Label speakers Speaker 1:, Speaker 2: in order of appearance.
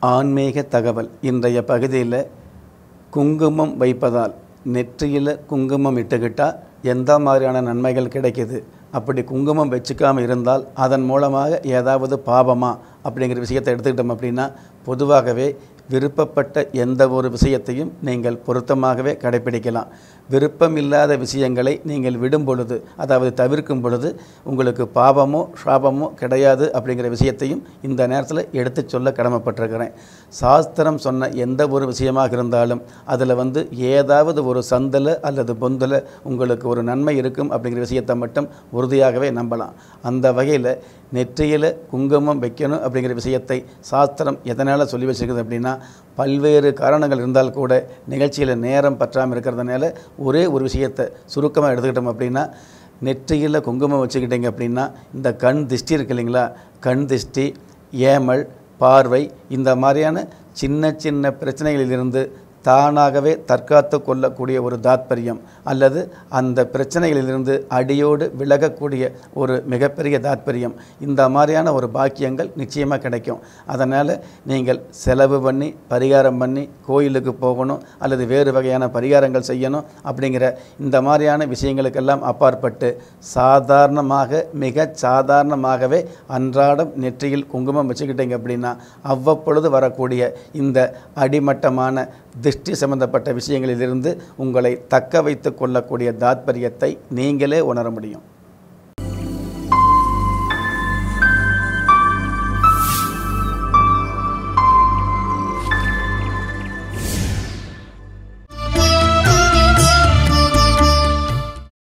Speaker 1: ஆன்மீக தகவல் இன்றைய பகுதியில் குங்குமம் வைப்பதால் நெற்றியில் குங்குமம் இட்டுக்கிட்டால் எந்த மாதிரியான நன்மைகள் கிடைக்குது அப்படி குங்குமம் வச்சுக்காமல் இருந்தால் அதன் மூலமாக ஏதாவது பாவமா அப்படிங்கிற விஷயத்தை எடுத்துக்கிட்டோம் அப்படின்னா பொதுவாகவே விருப்பப்பட்ட எந்த ஒரு விஷயத்தையும் நீங்கள் பொருத்தமாகவே கடைப்பிடிக்கலாம் விருப்பம் இல்லாத விஷயங்களை நீங்கள் விடும் பொழுது அதாவது தவிர்க்கும் பொழுது உங்களுக்கு பாவமோ சாபமோ கிடையாது அப்படிங்கிற விஷயத்தையும் இந்த நேரத்தில் எடுத்து சொல்ல கடமைப்பட்டிருக்கிறேன் சாஸ்திரம் சொன்ன எந்த ஒரு விஷயமாக இருந்தாலும் அதில் வந்து ஏதாவது ஒரு சந்தில் அல்லது பொந்தில் உங்களுக்கு ஒரு நன்மை இருக்கும் அப்படிங்கிற விஷயத்தை மட்டும் உறுதியாகவே நம்பலாம் அந்த வகையில் நெற்றியில் குங்குமம் வைக்கணும் அப்படிங்கிற விஷயத்தை சாஸ்திரம் எதனால் சொல்லி வச்சிருக்குது அப்படின்னா பல்வேறு காரணங்கள் இருந்தால் கூட நிகழ்ச்சியில் நேரம் பற்றாமல் இருக்கிறதுனால ஒரே ஒரு விஷயத்தை சுருக்கமாக எடுத்துக்கிட்டோம் அப்படின்னா நெற்றியில் குங்குமம் வச்சுக்கிட்டீங்க அப்படின்னா இந்த கண் திஷ்டி இருக்கு இல்லைங்களா கண் திஷ்டி ஏமல் பார்வை இந்த மாதிரியான சின்ன சின்ன பிரச்சனைகளிலிருந்து தானாகவே தற்காத்து கொள்ளக்கூடிய ஒரு தாத்பரியம் அல்லது அந்த பிரச்சனைகளிலிருந்து அடியோடு விலகக்கூடிய ஒரு மிகப்பெரிய தாத்பரியம் இந்த மாதிரியான ஒரு பாக்கியங்கள் நிச்சயமாக கிடைக்கும் அதனால் நீங்கள் செலவு பண்ணி பரிகாரம் பண்ணி கோயிலுக்கு போகணும் அல்லது வேறு வகையான பரிகாரங்கள் செய்யணும் அப்படிங்கிற இந்த மாதிரியான விஷயங்களுக்கெல்லாம் அப்பாற்பட்டு சாதாரணமாக மிக சாதாரணமாகவே அன்றாடம் நெற்றியில் குங்குமம் வச்சுக்கிட்டீங்க அப்படின்னா அவ்வப்பொழுது வரக்கூடிய இந்த அடிமட்டமான திருஷ்டி சம்பந்தப்பட்ட விஷயங்களிலிருந்து உங்களை தக்க வைத்து கொள்ளக்கூடிய தாத்பரியத்தை நீங்களே உணர முடியும்